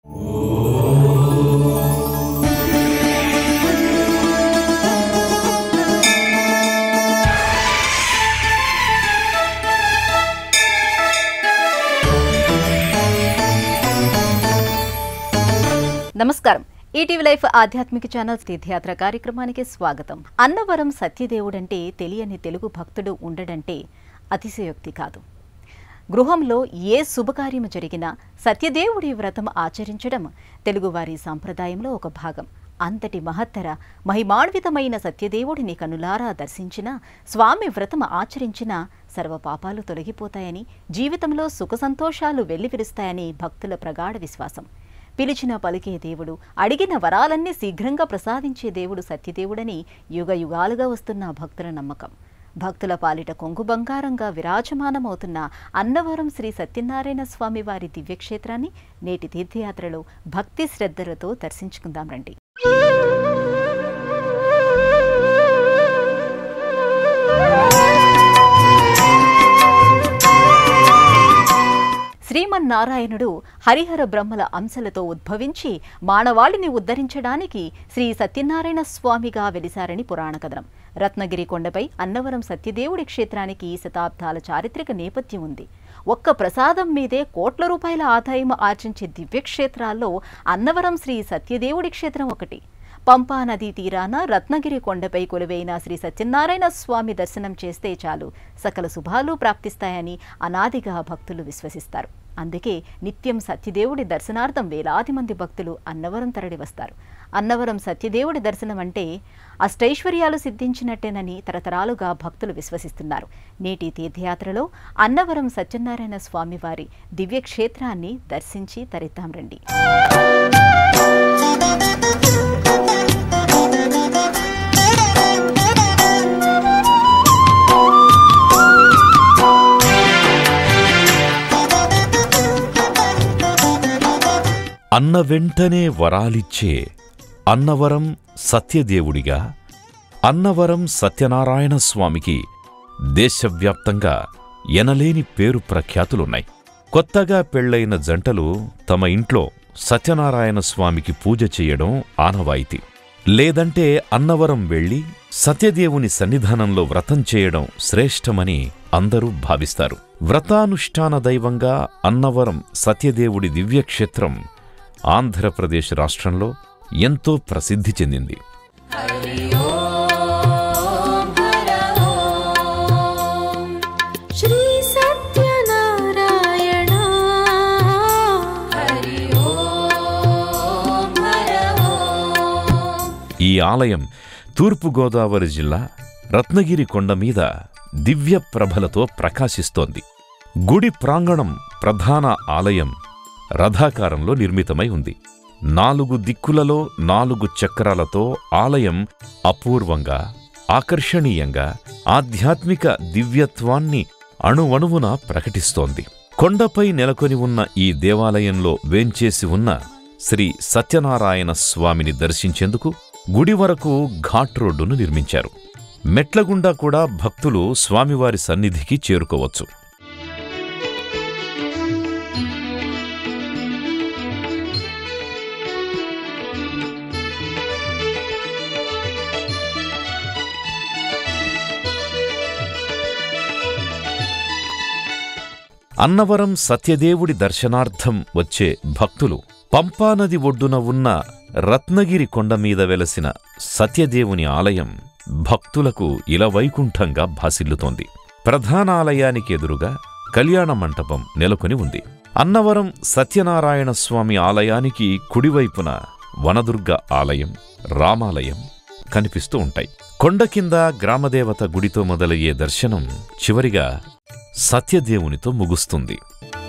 నమస్కారం ETV life ఆధ్యాత్మిక channel తీర్థయాత్ర కార్యక్రమానికి స్వాగతం అన్నవరం సత్యదేవుడంటే తెలియని తెలుగు భక్తుడు ఉండడంటే అతిశయోక్తి కాదు గృహంలో ఏ శుభకార్యము జరిగినా సత్యదేవుడి వ్రతం ఆచరించడం తెలుగువారి సాంప్రదాయంలో ఒక భాగం అంతటి మహత్తర మహిమాన్వితమైన సత్యదేవుడిని కనులారా దర్శించిన స్వామి వ్రతం ఆచరించిన సర్వ పాపాలు తొలగిపోతాయని జీవితంలో సుఖ సంతోషాలు వెల్లివిరుస్తాయని భక్తుల ప్రగాఢ విశ్వాసం పిలిచిన పలికే దేవుడు అడిగిన వరాలన్నీ శీఘ్రంగా ప్రసాదించే దేవుడు సత్యదేవుడని యుగ యుగాలుగా వస్తున్న భక్తుల నమ్మకం భక్తుల పాలిట కొంగు బంగారంగా విరాజమానమవుతున్న అన్నవరం శ్రీ సత్యనారాయణ స్వామి వారి దివ్యక్షేత్రాన్ని నేటి తీర్థయాత్రలో భక్తి శ్రద్ధలతో దర్శించుకుందాం రండి శ్రీమన్నారాయణుడు హరిహర బ్రహ్మల అంశలతో ఉద్భవించి మానవాళిని ఉద్ధరించడానికి శ్రీ సత్యనారాయణ స్వామిగా వెలిశారని పురాణ కథనం రత్నగిరి కొండపై అన్నవరం సత్యదేవుడి క్షేత్రానికి శతాబ్దాల చారిత్రక నేపథ్యం ఉంది ఒక్క ప్రసాదం మీదే కోట్ల రూపాయల ఆదాయం ఆర్జించే దివ్యక్షేత్రాల్లో అన్నవరం శ్రీ సత్యదేవుడి క్షేత్రం ఒకటి పంపా నదీ తీరాన రత్నగిరి కొండపై కొలువైన శ్రీ సత్యనారాయణ స్వామి దర్శనం చేస్తే చాలు సకల శుభాలు ప్రాప్తిస్తాయని అనాదిగా భక్తులు విశ్వసిస్తారు అందుకే నిత్యం సత్యదేవుడి దర్శనార్థం వేలాది మంది భక్తులు అన్నవరం తరలి వస్తారు అన్నవరం సత్యదేవుడి దర్శనం అంటే అష్టైశ్వర్యాలు సిద్ధించినట్టేనని తరతరాలుగా భక్తులు విశ్వసిస్తున్నారు నేటి తీర్థయాత్రలో అన్నవరం సత్యనారాయణ స్వామి వారి దివ్యక్షేత్రాన్ని దర్శించి తరిద్దాం రండి అన్న వెంటనే వరాలిచ్చే అన్నవరం సత్యదేవుడిగా అన్నవరం సత్యనారాయణ స్వామికి దేశవ్యాప్తంగా ఎనలేని పేరు ప్రఖ్యాతులున్నాయి కొత్తగా పెళ్లైన జంటలు తమ ఇంట్లో సత్యనారాయణ స్వామికి పూజ చేయడం ఆనవాయితీ లేదంటే అన్నవరం వెళ్లి సత్యదేవుని సన్నిధానంలో వ్రతం చేయడం శ్రేష్టమని అందరూ భావిస్తారు వ్రతానుష్ఠాన దైవంగా అన్నవరం సత్యదేవుడి దివ్యక్షేత్రం ఆంధ్రప్రదేశ్ రాష్ట్రంలో ఎంతో ప్రసిద్ధి చెందింది श्री सत्यनारायण हरि ओम हर ओम ఈ ఆలయం తూర్పుగోదావరి జిల్లా రత్నగిరి కొండ మీద దివ్య ప్రభలతో ప్రకాశిస్తోంది గుడి ప్రాంగణం ప్రధాన ఆలయం రథాకారంలో నిర్మితమై ఉంది నాలుగు దిక్కులలో నాలుగు చక్రాలతో ఆలయం అపూర్వంగా ఆకర్షణీయంగా ఆధ్యాత్మిక దివ్యత్వాన్ని అణువణువున ప్రకటిస్తోంది కొండపై నెలకొని ఉన్న ఈ దేవాలయంలో వేంచేసి ఉన్న శ్రీ సత్యనారాయణ స్వామిని దర్శించేందుకు గుడి వరకు ఘాట్ రోడ్డును నిర్మించారు మెట్లగుండా కూడా భక్తులు స్వామివారి సన్నిధికి చేరుకోవచ్చు అన్నవరం సత్యదేవుడి దర్శనార్థం వచ్చే భక్తులు పంపానది ఒడ్డున ఉన్న రత్నగిరి కొండ మీద వెలసిన సత్యదేవుని ఆలయం భక్తులకు ఇలవైకుంఠంగా భాసిల్లుతోంది ప్రధానాలయానికి ఎదురుగా కళ్యాణ మంటపం నెలకొని ఉంది అన్నవరం సత్యనారాయణ స్వామి ఆలయానికి కుడివైపున వనదుర్గ ఆలయం రామాలయం కనిపిస్తూ ఉంటాయి కొండ కింద గ్రామదేవత గుడితో మొదలయ్యే దర్శనం చివరిగా సత్యదేవునితో ముగుస్తుంది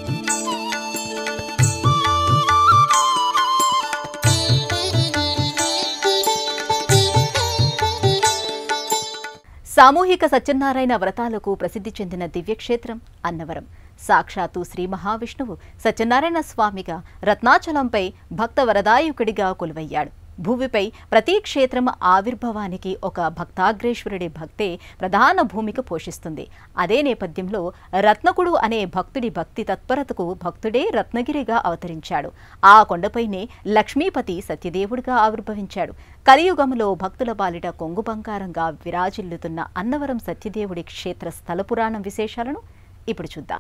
సామూహిక సత్యనారాయణ వ్రతాలకు ప్రసిద్ధి చెందిన దివ్యక్షేత్రం అన్నవరం సాక్షాత్తు శ్రీ మహావిష్ణువు సత్యనారాయణ స్వామిగా రత్నాచలంపై భక్త వరదాయుకుడిగా కొలువయ్యాడు భూమిపై ప్రతి క్షేత్రం ఆవిర్భావానికి ఒక భక్తాగ్రేశ్వరుడి భక్తే ప్రధాన భూమిక పోషిస్తుంది అదే నేపథ్యంలో రత్నకుడు అనే భక్తుడి భక్తి తత్పరతకు భక్తుడే రత్నగిరిగా అవతరించాడు ఆ కొండపైనే లక్ష్మీపతి సత్యదేవుడిగా ఆవిర్భవించాడు కలియుగంలో భక్తుల బాలిట కొంగు బంగారంగా విరాజిల్లుతున్న అన్నవరం సత్యదేవుడి క్షేత్ర స్థల పురాణం విశేషాలను ఇప్పుడు చూద్దాం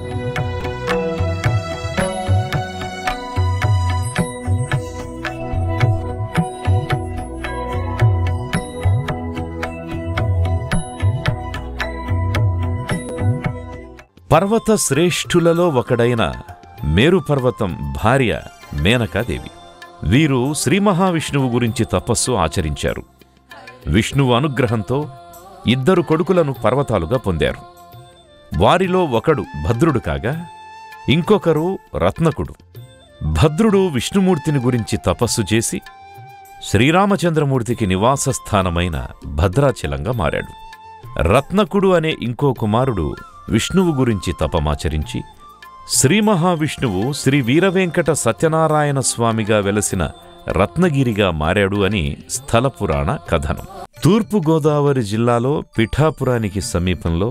పర్వత శ్రేష్ఠులలో ఒకడైన మేరు పర్వతం భార్య మేనకాదేవి వీరు శ్రీ మహావిష్ణువు గురించి తపస్సు ఆచరించారు విష్ణువు అనుగ్రహంతో ఇద్దరు కొడుకులను పర్వతాలుగా పొందారు వారిలో ఒకడు భద్రుడు కాగా ఇంకొకరు రత్నకుడు భద్రుడు విష్ణుమూర్తిని గురించి తపస్సు చేసి శ్రీరామచంద్రమూర్తికి నివాస స్థానమైన భద్రాచలంగా మారాడు రత్నకుడు అనే ఇంకో కుమారుడు విష్ణువు గురించి తపమాచరించి శ్రీ మహావిష్ణువు శ్రీ వీరవెంకట సత్యనారాయణ స్వామిగా వెలసిన రత్నగిరిగా మారాడు అని స్థల పురాణ కథనం తూర్పుగోదావరి జిల్లాలో పిఠాపురానికి సమీపంలో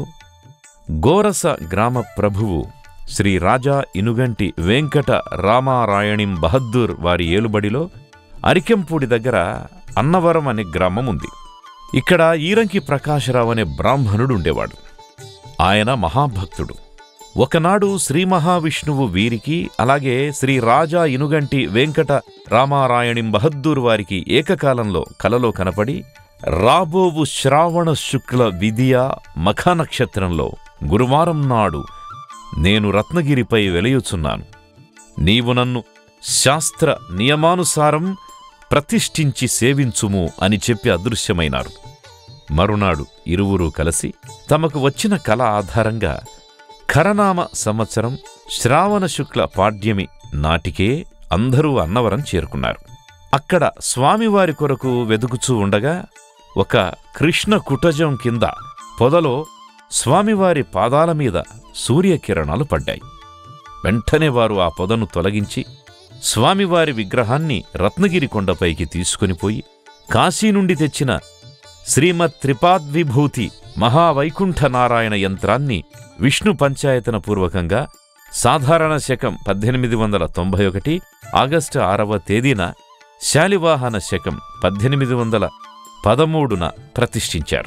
గోరస గ్రామ ప్రభువు శ్రీ రాజా ఇనుగంటి వెంకట రామారాయణిం బహద్దూర్ వారి ఏలుబడిలో అరికెంపూడి దగ్గర అన్నవరం అనే గ్రామం ఉంది ఇక్కడ ఈరంకి ప్రకాశరావు అనే బ్రాహ్మణుడు ఉండేవాడు ఆయన మహాభక్తుడు ఒకనాడు శ్రీ మహావిష్ణువు వీరికి అలాగే శ్రీ రాజా ఇనుగంటి వెంకట రామారాయణిం బహద్దూర్ వారికి ఏకకాలంలో కలలో కనపడి రాబోవు శ్రావణ శుక్ల విధియ మఖ నక్షత్రంలో గురువారం నాడు నేను రత్నగిరిపై వెలయుచున్నాను నీవు నన్ను శాస్త్ర నియమానుసారం ప్రతిష్ఠించి సేవించుము అని చెప్పి అదృశ్యమైనారు మరునాడు ఇరువురూ కలిసి తమకు వచ్చిన కళ ఆధారంగా ఖరనామ సంవత్సరం శ్రావణ శుక్ల పాడ్యమి నాటికే అందరూ అన్నవరం చేరుకున్నారు అక్కడ స్వామివారి కొరకు వెదుకుచూ ఉండగా ఒక కృష్ణ కుటజం కింద పొదలో స్వామివారి పాదాల మీద సూర్యకిరణాలు పడ్డాయి వెంటనే వారు ఆ పొదను తొలగించి స్వామివారి విగ్రహాన్ని రత్నగిరి కొండపైకి తీసుకునిపోయి కాశీ నుండి తెచ్చిన శ్రీమత్ త్రిపాద్విభూతి మహావైకుంఠ నారాయణ యంత్రాన్ని విష్ణు పంచాయతన పూర్వకంగా సాధారణ శకం పద్దెనిమిది వందల తొంభై ఒకటి ఆగస్టు ఆరవ తేదీన శాలివాహన శకం పద్దెనిమిది వందల పదమూడున ప్రతిష్ఠించారు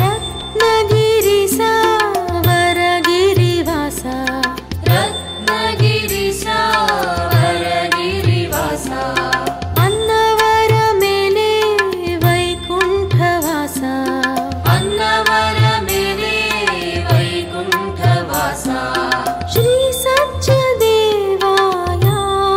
रत्नगिरिसा वरगिरिवासा रत्नगिरिसा वरगिरिवासा अन्नवरमेले वैकुण्ठवासा अन्नवरमेले वैकुण्ठवासा श्री सत्यदेवाया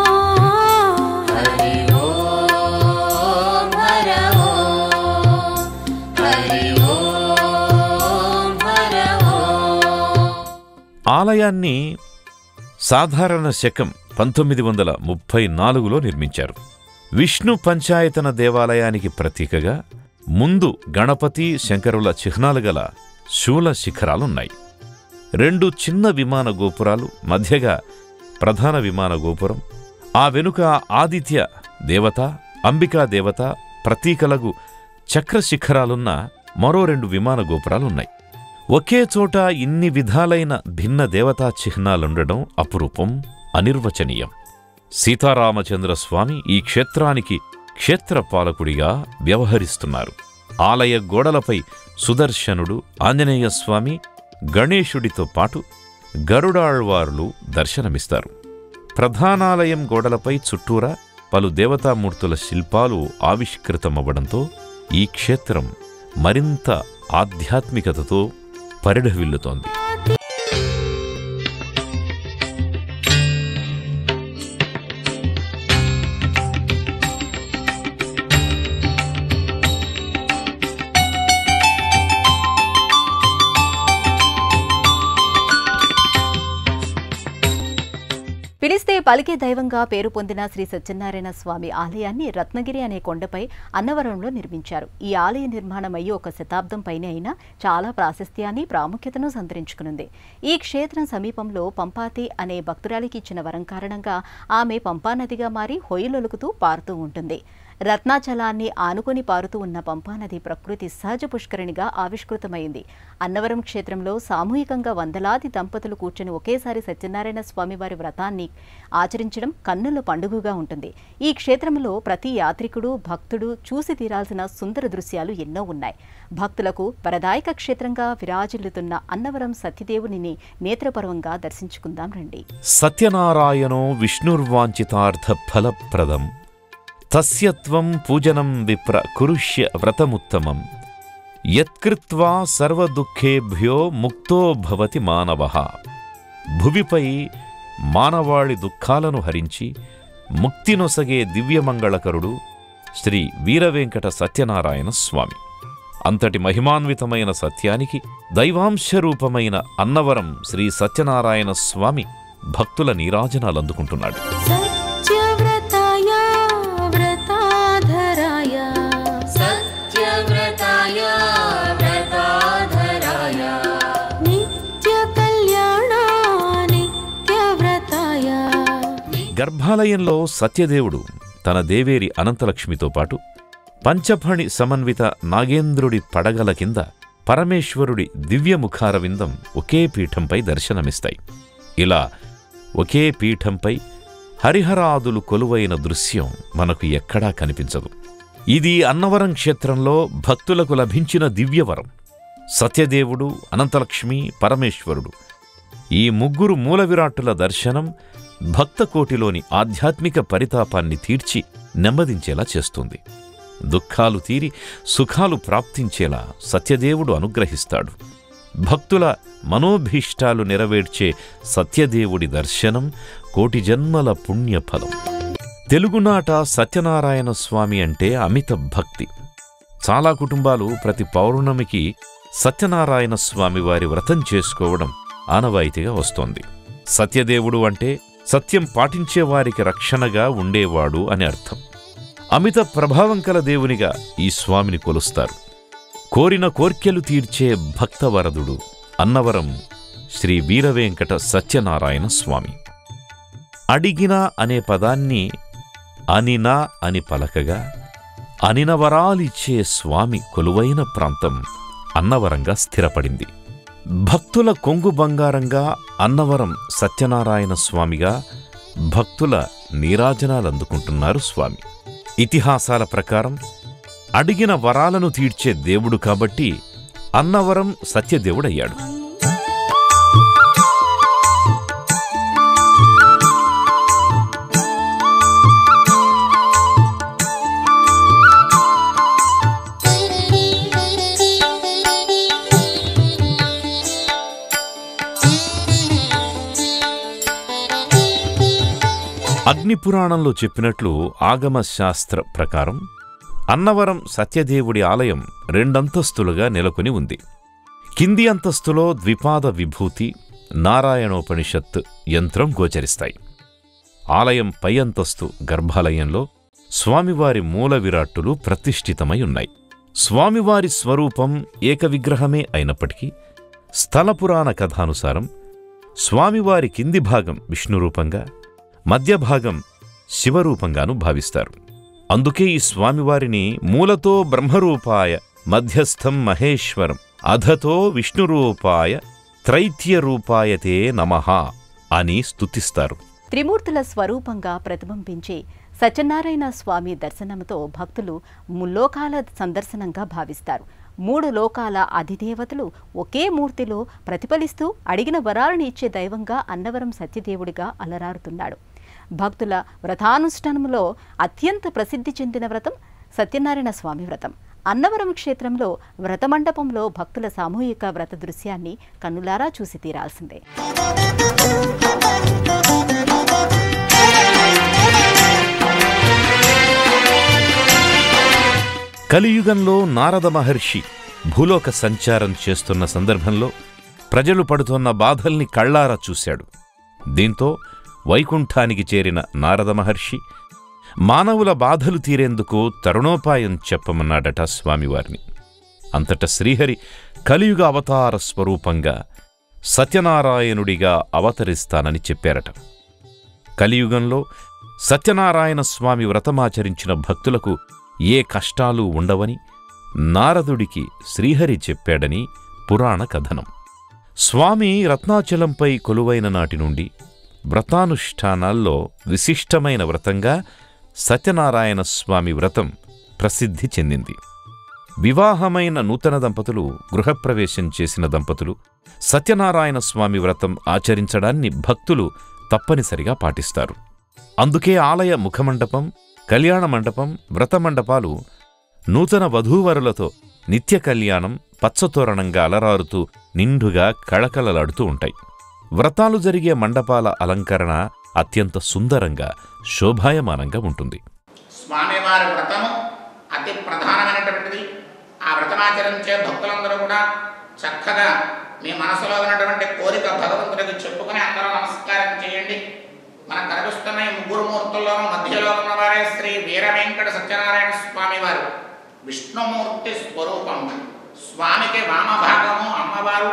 हरि ओम हर ओम हरि ओम हर ओम ఆలయాన్ని సాధారణ శకం పంతొమ్మిది వందల ముప్పై నాలుగులో నిర్మించారు విష్ణు పంచాయతన దేవాలయానికి ప్రతీకగా ముందు గణపతి శంకరుల చిహ్నాలు గల శూల శిఖరాలున్నాయి రెండు చిన్న విమాన గోపురాలు మధ్యగా ప్రధాన విమాన గోపురం ఆ వెనుక ఆదిత్య దేవత అంబికా దేవత ప్రతీకలగు చక్ర శిఖరాలున్న మరో రెండు విమాన గోపురాలున్నాయి ఒకే చోట ఇన్ని విధాలైన భిన్న దేవతా చిహ్నాలుండడం అపురూపం అనిర్వచనీయం సీతారామచంద్ర స్వామి ఈ క్షేత్రానికి క్షేత్రపాలకుడిగా వ్యవహరిస్తున్నారు ఆలయ గోడలపై సుదర్శనుడు ఆంజనేయ స్వామి గణేశుడితో పాటు గరుడాళ్వారులు దర్శనమిస్తారు ప్రధానాలయం గోడలపై చుట్టూరా పలు దేవతామూర్తుల శిల్పాలు ఆవిష్కృతమవ్వడంతో ఈ క్షేత్రం మరింత ఆధ్యాత్మికతతో పరిఢవిల్లుతోంది పిలిస్తే పలికే దైవంగా పేరు పొందిన శ్రీ సత్యనారాయణ స్వామి ఆలయాన్ని రత్నగిరి అనే కొండపై అన్నవరంలో నిర్మించారు ఈ ఆలయ నిర్మాణం అయ్యి ఒక శతాబ్దం పైనే అయినా చాలా ప్రాశస్త్యాన్ని ప్రాముఖ్యతను సంతరించుకునుంది ఈ క్షేత్రం సమీపంలో పంపాతి అనే భక్తురాలికి ఇచ్చిన వరం కారణంగా ఆమె పంపానదిగా మారి హొయ్యలొలుకుతూ పారుతూ ఉంటుంది రత్నాచలాన్ని ఆనుకొని పారుతూ ఉన్న పంపానది ప్రకృతి సహజ పుష్కరిణిగా ఆవిష్కృతమైంది అన్నవరం క్షేత్రంలో సామూహికంగా వందలాది దంపతులు కూర్చొని ఒకేసారి సత్యనారాయణ స్వామివారి వ్రతాన్ని ఆచరించడం కన్నుల పండుగగా ఉంటుంది ఈ క్షేత్రంలో ప్రతి యాత్రికుడు భక్తుడు చూసి తీరాల్సిన సుందర దృశ్యాలు ఎన్నో ఉన్నాయి భక్తులకు వరదాయక క్షేత్రంగా విరాజిల్లుతున్న అన్నవరం సత్యదేవునిని నేత్రపర్వంగా దర్శించుకుందాం రండి సత్యనారాయణో విష్ణుర్వాంఛితార్థ ఫలప్రదం తస్యత్వం పూజనం విప్ర కురుష్య వ్రతముత్తమం యత్కృత్వా సర్వదుఃఖేభ్యో ముక్తో భవతి మానవ భువిపై మానవాళి దుఃఖాలను హరించి ముక్తినొసగే దివ్యమంగళకరుడు శ్రీ వీరవెంకట సత్యనారాయణ స్వామి అంతటి మహిమాన్వితమైన సత్యానికి దైవాంశరూపమైన అన్నవరం శ్రీ సత్యనారాయణ స్వామి భక్తుల నీరాజనాలందుకుంటున్నాడు सत्यव्रताय व्रताधराय सत्यव्रताय व्रताधराय नित्यकल्याणा नित्यव्रताय గర్భాలయంలో సత్యదేవుడు తన దేవేరి అనంతలక్ష్మితో పాటు పంచఫణి సమన్విత నాగేంద్రుడి పడగల కింద పరమేశ్వరుడి దివ్యముఖార విందం ఒకే పీఠంపై దర్శనమిస్తాయి ఇలా ఒకే పీఠంపై హరిహరాదులు కొలువైన దృశ్యం మనకు ఎక్కడా కనిపించదు ఇది అన్నవరం క్షేత్రంలో భక్తులకు లభించిన దివ్యవరం సత్యదేవుడు అనంతలక్ష్మి పరమేశ్వరుడు ఈ ముగ్గురు మూల విరాట్టుల దర్శనం భక్తకోటిలోని ఆధ్యాత్మిక పరితాపాన్ని తీర్చి నెమ్మదించేలా చేస్తుంది దుఃఖాలు తీరి సుఖాలు ప్రాప్తించేలా సత్యదేవుడు అనుగ్రహిస్తాడు భక్తుల మనోభీష్టాలు నెరవేర్చే సత్యదేవుడి దర్శనం కోటి జన్మల పుణ్యఫలం తెలుగునాట సత్యనారాయణ స్వామి అంటే అమిత భక్తి చాలా కుటుంబాలు ప్రతి పౌర్ణమికి సత్యనారాయణ స్వామి వారి వ్రతం చేసుకోవడం ఆనవాయితీగా వస్తోంది సత్యదేవుడు అంటే సత్యం పాటించే వారికి రక్షణగా ఉండేవాడు అని అర్థం అమిత ప్రభావం కల దేవునిగా ఈ స్వామిని కొలుస్తారు కోరిన కోర్కెలు తీర్చే భక్తవరదుడు అన్నవరం శ్రీ వీరవేంకట సత్యనారాయణ స్వామి అడిగిన అనే పదాన్ని అనినా అని పలకగా అనినవరాలిచ్చే స్వామి కొలువైన ప్రాంతం అన్నవరంగా స్థిరపడింది భక్తుల కొంగు బంగారంగా అన్నవరం సత్యనారాయణ స్వామిగా భక్తుల నీరాజనాలందుకుంటున్నారు స్వామి ఇతిహాసాల ప్రకారం అడిగిన వరాలను తీర్చే దేవుడు కాబట్టి అన్నవరం సత్యదేవుడయ్యాడు అగ్నిపురాణంలో చెప్పినట్లు ఆగమ శాస్త్ర ప్రకారం అన్నవరం సత్యదేవుడి ఆలయం రెండంతస్తులుగా నెలకొని ఉంది కింది అంతస్తులో ద్విపాద విభూతి నారాయణోపనిషత్ యంత్రం గోచరిస్తాయి ఆలయం పై అంతస్తు గర్భాలయంలో స్వామివారి మూల విరాట్టులు ప్రతిష్ఠితమై ఉన్నాయి స్వామివారి స్వరూపం ఏకవిగ్రహమే అయినప్పటికీ స్థలపురాణ కథానుసారం స్వామివారి కింది భాగం విష్ణురూపంగా మధ్య భాగం శివరూపంగాను భావిస్తారు అందుకే ఈ స్వామివారిని మూలతో బ్రహ్మరూపాయ మధ్యస్థం మహేశ్వరం అధతో విష్ణురూపాయ త్రైత్యరూపాయతే నమః అని స్తుతిస్తారు త్రిమూర్తుల స్వరూపంగా ప్రతిబింబించే సత్యనారాయణ స్వామి దర్శనంతో భక్తులు ముల్లోకాల సందర్శనంగా భావిస్తారు మూడు లోకాల అధిదేవతలు ఒకే మూర్తిలో ప్రతిఫలిస్తూ అడిగిన వరాలను ఇచ్చే దైవంగా అన్నవరం సత్యదేవుడిగా అలరారుతున్నాడు భక్తుల వ్రతానుష్ఠానంలో అత్యంత ప్రసిద్ధి చెందిన వ్రతం సత్యనారాయణ స్వామి వ్రతం అన్నవరం క్షేత్రంలో వ్రతమండపంలో భక్తుల సామూహిక వ్రత దృశ్యాన్ని కన్నులారా చూసి తీరాల్సిందే కలియుగంలో నారద మహర్షి భూలోక సంచారం చేస్తున్న సందర్భంలో ప్రజలు పడుతున్న బాధల్ని కళ్ళారా చూశాడు దీంతో వైకుంఠానికి చేరిన నారద మహర్షి మానవుల బాధలు తీరేందుకు తరుణోపాయం చెప్పమన్నాడట స్వామివారిని అంతట శ్రీహరి కలియుగ అవతార స్వరూపంగా సత్యనారాయణుడిగా అవతరిస్తానని చెప్పారట కలియుగంలో సత్యనారాయణ స్వామి వ్రతమాచరించిన భక్తులకు ఏ కష్టాలు ఉండవని నారదుడికి శ్రీహరి చెప్పాడని పురాణ కథనం స్వామి రత్నాచలంపై కొలువైన నాటి నుండి వ్రతానుష్ఠానాల్లో విశిష్టమైన వ్రతంగా సత్యనారాయణ స్వామి వ్రతం ప్రసిద్ధి చెందింది వివాహమైన నూతన దంపతులు గృహప్రవేశం చేసిన దంపతులు సత్యనారాయణ స్వామి వ్రతం ఆచరించడాన్ని భక్తులు తప్పనిసరిగా పాటిస్తారు అందుకే ఆలయ ముఖమండపం కళ్యాణ మండపం వ్రత మండపాలు నూతన వధూవరులతో నిత్య కళ్యాణం పచ్చతోరణంగా అలరారుతూ నిండుగా కళకళలాడుతూ ఉంటాయి వ్రతాలు జరిగే మండపాల అలంకరణ అత్యంత సుందరంగా శోభాయమానంగా ఉంటుంది స్వామివారి వ్రతము అతి ప్రధానమైనటువంటిది ఆ వ్రతమాచరించే భక్తులందరూ కూడా చక్కగా మీ మనసులో ఉన్నటువంటి కోరిక భగవంతుడికి చెప్పుకుని అందరూ నమస్కారం చేయండి మనకు కనిపిస్తున్న ఈ ముగ్గురు మూర్తుల్లోనూ మధ్యలో ఉన్నవారే శ్రీ వీర వెంకట సత్యనారాయణ స్వామి వారు విష్ణుమూర్తి స్వరూపం స్వామికి వామభాగము అమ్మవారు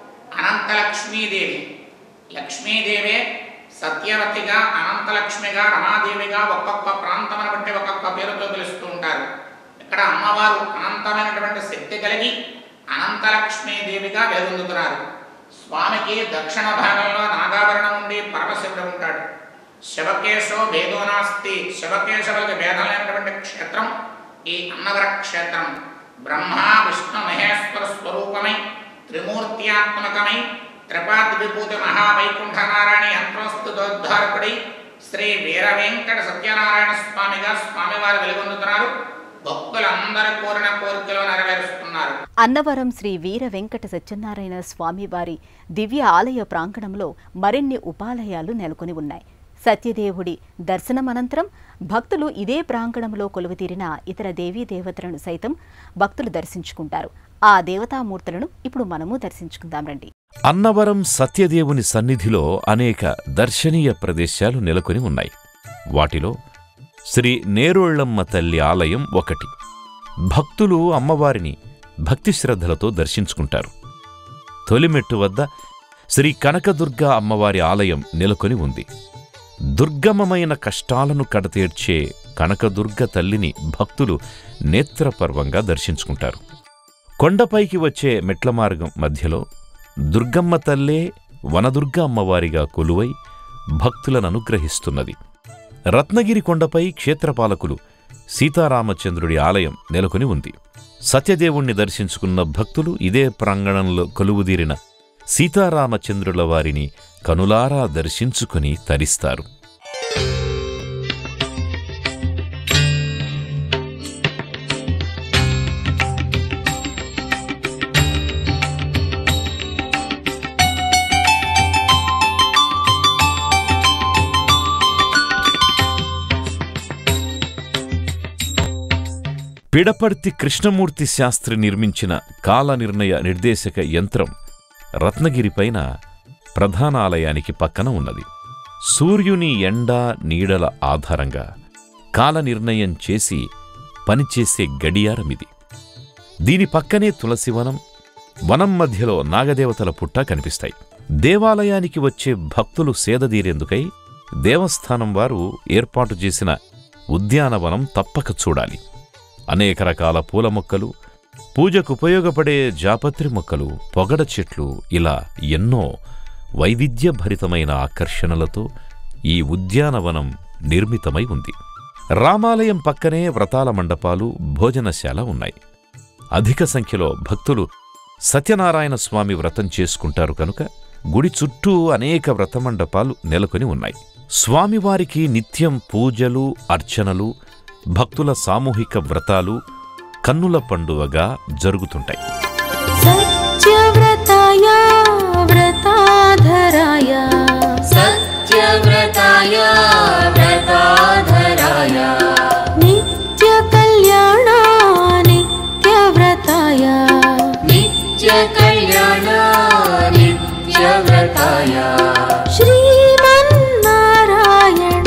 అనంతలక్ష్మీదేవి లక్ష్మీదేవే సత్యవతిగా అనంతలక్ష్మిగా రమాదేవిగా ఒక్కొక్క ప్రాంతమును బట్టి ఒక్కొక్క పేరుతో పిలుస్తూ ఉంటారు ఇక్కడ అమ్మవారు అనంతమైనటువంటి శక్తి కలిగి అనంతలక్ష్మీదేవిగా వెలుగొందుతున్నారు స్వామికి దక్షిణ భాగంలో నాగాభరణం ఉండి పరమశివుడు ఉంటాడు శివకేశో భేదో నాస్తి శివకేశవులకి భేదం లేనటువంటి క్షేత్రం ఈ అన్నవర క్షేత్రం బ్రహ్మ విష్ణు మహేశ్వర స్వరూపమై త్రిమూర్త్యాత్మకమై త్రిపాద్ విభూతి మహావైకుంఠ నారాయణ యంత్రోస్తుతోద్ధారకుడి శ్రీ వీర వెంకట సత్యనారాయణ స్వామిగా స్వామివారు వెలుగొందుతున్నారు భక్తులందరూ కోరిన కోరికలు నెరవేరుస్తున్నారు అన్నవరం శ్రీ వీర వెంకట సత్యనారాయణ స్వామివారి దివ్య ఆలయ ప్రాంగణంలో మరిన్ని ఉపాలయాలు నెలకొని ఉన్నాయి సత్యదేవుడి దర్శనమనంతరం భక్తులు ఇదే ప్రాంగణంలో కొలువుతీరిన ఇతర దేవీ దేవతలను సైతం భక్తులు దర్శించుకుంటారు ఆ దేవతామూర్తులను ఇప్పుడు మనము దర్శించుకుందాం రండి అన్నవరం సత్యదేవుని సన్నిధిలో అనేక దర్శనీయ ప్రదేశాలు నెలకొని ఉన్నాయి వాటిలో శ్రీ నేరోళ్ళమ్మ తల్లి ఆలయం ఒకటి భక్తులు అమ్మవారిని భక్తి శ్రద్ధలతో దర్శించుకుంటారు తొలిమెట్టు వద్ద శ్రీ కనకదుర్గ అమ్మవారి ఆలయం నెలకొని ఉంది దుర్గమమైన కష్టాలను కడతీర్చే కనకదుర్గ తల్లిని భక్తులు నేత్రపర్వంగా దర్శించుకుంటారు కొండపైకి వచ్చే మెట్ల మార్గం మధ్యలో దుర్గమ్మ తల్లే వనదుర్గ అమ్మవారిగా కొలువై భక్తులను అనుగ్రహిస్తున్నది రత్నగిరి కొండపై క్షేత్రపాలకులు సీతారామచంద్రుడి ఆలయం నెలకొని ఉంది సత్యదేవుణ్ణి దర్శించుకున్న భక్తులు ఇదే ప్రాంగణంలో కొలువుదీరిన సీతారామచంద్రుల వారిని కనులారా దర్శించుకుని తరిస్తారు పిడపర్తి కృష్ణమూర్తి శాస్త్రి నిర్మించిన కాల నిర్ణయ నిర్దేశక యంత్రం రత్నగిరిపైన ప్రధాన ఆలయానికి పక్కన ఉన్నది సూర్యుని ఎండ నీడల ఆధారంగా కాల నిర్ణయం చేసి పనిచేసే గడియారమిది దీని పక్కనే తులసివనం వనం మధ్యలో నాగదేవతల పుట్ట కనిపిస్తాయి దేవాలయానికి వచ్చే భక్తులు సేదదీరేందుకై దేవస్థానం వారు ఏర్పాటు చేసిన ఉద్యానవనం తప్పక చూడాలి అనేక రకాల పూల మొక్కలు పూజకు ఉపయోగపడే జాపత్రి మొక్కలు పొగడ చెట్లు ఇలా ఎన్నో వైవిధ్యభరితమైన ఆకర్షణలతో ఈ ఉద్యానవనం నిర్మితమై ఉంది రామాలయం పక్కనే వ్రతాల మండపాలు భోజనశాల ఉన్నాయి అధిక సంఖ్యలో భక్తులు సత్యనారాయణ స్వామి వ్రతం చేసుకుంటారు కనుక గుడి చుట్టూ అనేక వ్రతమండపాలు నెలకొని ఉన్నాయి స్వామివారికి నిత్యం పూజలు అర్చనలు భక్తుల సామూహిక వ్రతాలు కన్నుల పండువగా జరుగుతుంటాయి सत्यव्रताय व्रताधराय सत्यव्रताय व्रताधराय नित्यकल्याण नित्यव्रताय नित्यकल्याण नित्यव्रताय श्रीमन्नारायण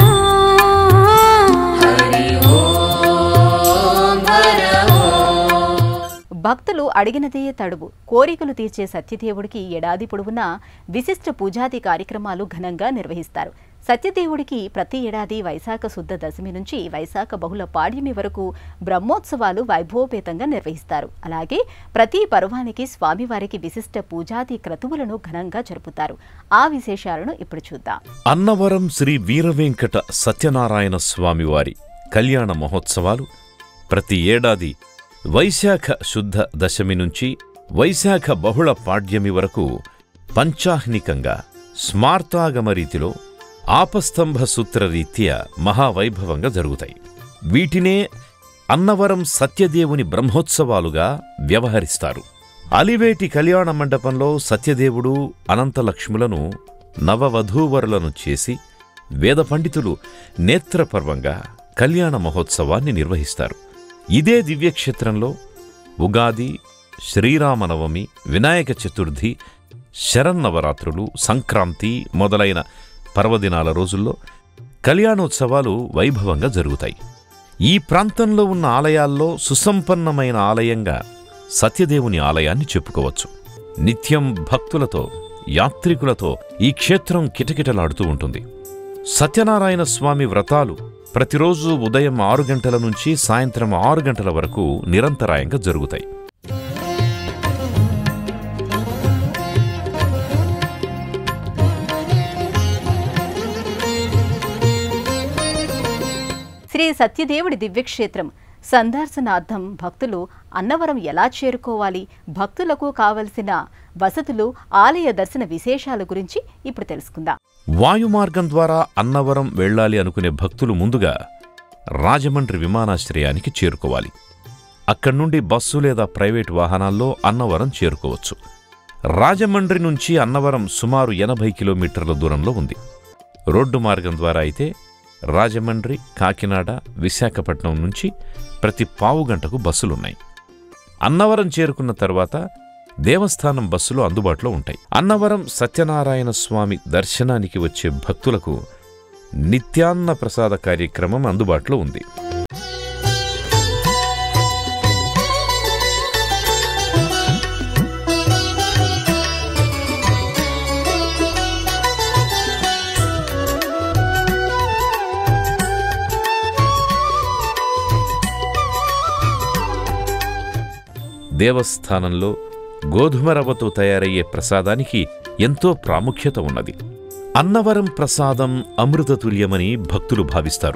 हरि ॐ हर ॐ భక్తులు అడిగినదే తడువు కోరికలు తీర్చే సత్యదేవుడికి ఏడాది పొడవునా విశిష్ట పూజాది కార్యక్రమాలు ఘనంగా నిర్వహిస్తారు సత్యదేవుడికి ప్రతి ఏడాది వైశాఖ శుద్ధ దశమి నుంచి వైశాఖ బహుళ పాడ్యమి వరకు బ్రహ్మోత్సవాలు వైభవపేతంగా నిర్వహిస్తారు అలాగే ప్రతి పర్వానికి స్వామివారికి విశిష్ట పూజాది క్రతువులను ఘనంగా జరుపుతారు ఆ విశేషాలను ఇప్పుడు చూద్దాం అన్నవరం శ్రీ వీరవెంకట సత్యనారాయణ స్వామివారి కళ్యాణ మహోత్సవాలు ప్రతి ఏడాది వైశాఖ శుద్ధ దశమి నుంచి వైశాఖ బహుళ పాడ్యమి వరకు పంచాహ్నికంగా స్మార్తాగమ రీతిలో ఆపస్తంభ సూత్ర రీత్యా మహావైభవంగా జరుగుతాయి వీటినే అన్నవరం సత్యదేవుని బ్రహ్మోత్సవాలుగా వ్యవహరిస్తారు అలివేటి కళ్యాణ మండపంలో సత్యదేవుడు అనంతలక్ష్ములను నవవధూవరులను చేసి వేద పండితులు నేత్రపర్వంగా కళ్యాణ మహోత్సవాన్ని నిర్వహిస్తారు ఇదే దివ్యక్షేత్రంలో ఉగాది శ్రీరామనవమి వినాయక చతుర్థి శరన్నవరాత్రులు సంక్రాంతి మొదలైన పర్వదినాల రోజుల్లో కళ్యాణోత్సవాలు వైభవంగా జరుగుతాయి ఈ ప్రాంతంలో ఉన్న ఆలయాల్లో సుసంపన్నమైన ఆలయంగా సత్యదేవుని ఆలయాన్ని చెప్పుకోవచ్చు నిత్యం భక్తులతో యాత్రికులతో ఈ క్షేత్రం కిటకిటలాడుతూ ఉంటుంది సత్యనారాయణ స్వామి వ్రతాలు ప్రతిరోజు ఉదయం ఆరు గంటల నుంచి సాయంత్రం ఆరు గంటల వరకు నిరంతరాయంగా జరుగుతాయి శ్రీ సత్యదేవుడి దివ్యక్షేత్రం సందర్శనార్థం భక్తులు అన్నవరం ఎలా చేరుకోవాలి భక్తులకు కావలసిన వసతులు ఆలయ దర్శన విశేషాల గురించి ఇప్పుడు తెలుసుకుందాం వాయుమార్గం ద్వారా అన్నవరం వెళ్ళాలి అనుకునే భక్తులు ముందుగా రాజమండ్రి విమానాశ్రయానికి చేరుకోవాలి అక్కడి నుండి బస్సు లేదా ప్రైవేట్ వాహనాల్లో అన్నవరం చేరుకోవచ్చు రాజమండ్రి నుంచి అన్నవరం సుమారు ఎనభై కిలోమీటర్ల దూరంలో ఉంది రోడ్డు మార్గం ద్వారా అయితే రాజమండ్రి కాకినాడ విశాఖపట్నం నుంచి ప్రతి పావు గంటకు బస్సులున్నాయి అన్నవరం చేరుకున్న తర్వాత దేవస్థానం బస్సులు అందుబాటులో ఉంటాయి అన్నవరం సత్యనారాయణ స్వామి దర్శనానికి వచ్చే భక్తులకు నిత్యాన్న ప్రసాద కార్యక్రమం అందుబాటులో ఉంది దేవస్థానంలో గోధుమ రవ్వతో తయారయ్యే ప్రసాదానికి ఎంతో ప్రాముఖ్యత ఉన్నది అన్నవరం ప్రసాదం అమృతతుల్యమని భక్తులు భావిస్తారు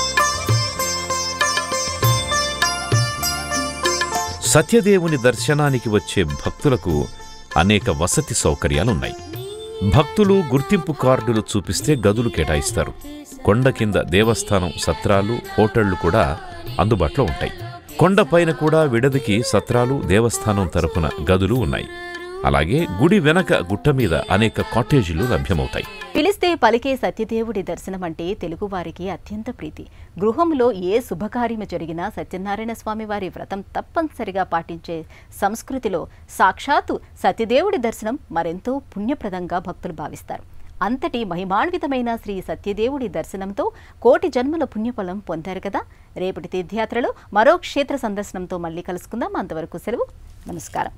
సత్యదేవుని దర్శనానికి వచ్చే భక్తులకు అనేక వసతి సౌకర్యాలున్నాయి భక్తులు గుర్తింపు కార్డులు చూపిస్తే గదులు కేటాయిస్తారు కొండ కింద దేవస్థానం సత్రాలు హోటళ్లు కూడా అందుబాటులో ఉంటాయి కొండపైన కూడా విడదికి సత్రాలు దేవస్థానం తరపున గదులు ఉన్నాయి అలాగే గుడి వెనక గుట్ట మీద అనేక కాటేజీలు లభ్యమవుతాయి పిలిస్తే పలికే సత్యదేవుడి దర్శనం అంటే తెలుగువారికి అత్యంత ప్రీతి గృహంలో ఏ శుభకార్యము జరిగినా సత్యనారాయణ స్వామి వారి వ్రతం తప్పనిసరిగా పాటించే సంస్కృతిలో సాక్షాత్తు సత్యదేవుడి దర్శనం మరెంతో పుణ్యప్రదంగా భక్తులు భావిస్తారు అంతటి మహిమాన్వితమైన శ్రీ సత్యదేవుడి దర్శనంతో కోటి జన్మల పుణ్యఫలం పొందారు కదా రేపటి తీర్థయాత్రలో మరో క్షేత్ర సందర్శనంతో మళ్ళీ కలుసుకుందాం అంతవరకు సెలవు నమస్కారం